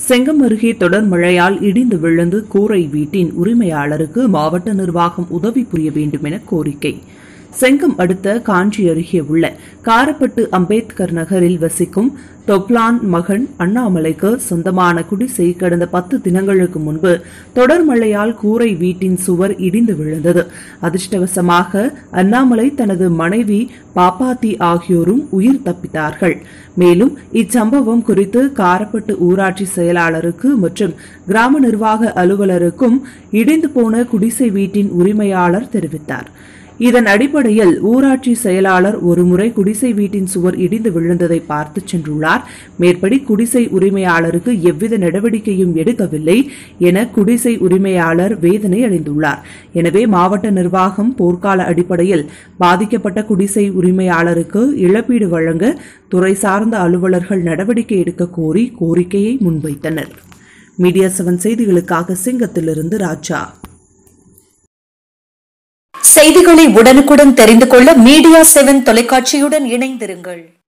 செங்கம் அருகே தொடர் மழையால் இடிந்து விழுந்து கூரை வீட்டின் உரிமையாளருக்கு மாவட்ட நிர்வாகம் உதவி புரிய வேண்டும் என கோரிக்கை செங்கம் அடுத்த காஞ்சி அருகே உள்ள காரப்பட்டு அம்பேத்கர் நகரில் வசிக்கும் தொப்லான் மகன் அண்ணாமலைக்கு சொந்தமான குடிசை கடந்த பத்து தினங்களுக்கு முன்பு தொடர் மழையால் கூரை வீட்டின் சுவர் இடிந்து விழுந்தது அதிர்ஷ்டவசமாக அண்ணாமலை தனது மனைவி பாப்பாத்தி ஆகியோரும் உயிர் தப்பித்தார்கள் மேலும் இச்சம்பவம் குறித்து காரப்பட்டு ஊராட்சி செயலாளருக்கு மற்றும் கிராம நிர்வாக அலுவலருக்கும் இடிந்து போன குடிசை வீட்டின் உரிமையாளர் தெரிவித்தார் இதன் அடிப்படையில் ஊராட்சி செயலாளர் ஒருமுறை குடிசை வீட்டின் சுவர் இடிந்து விழுந்ததை பார்த்து சென்றுள்ளார் மேற்படி குடிசை உரிமையாளருக்கு எவ்வித நடவடிக்கையும் எடுக்கவில்லை என குடிசை உரிமையாளர் வேதனை அடைந்துள்ளார் எனவே மாவட்ட நிர்வாகம் போர்க்கால அடிப்படையில் பாதிக்கப்பட்ட குடிசை உரிமையாளருக்கு இழப்பீடு வழங்க துறை சார்ந்த அலுவலர்கள் நடவடிக்கை எடுக்க கோரி கோரிக்கையை முன்வைத்தனர் மீடியா செவன் செய்திகளுக்காக சிங்கத்திலிருந்து ராஜா செய்திகளை உடனுக்குடன் தெரிந்து கொள்ள மீடியா செவன் தொலைக்காட்சியுடன் இணைந்திருங்கள்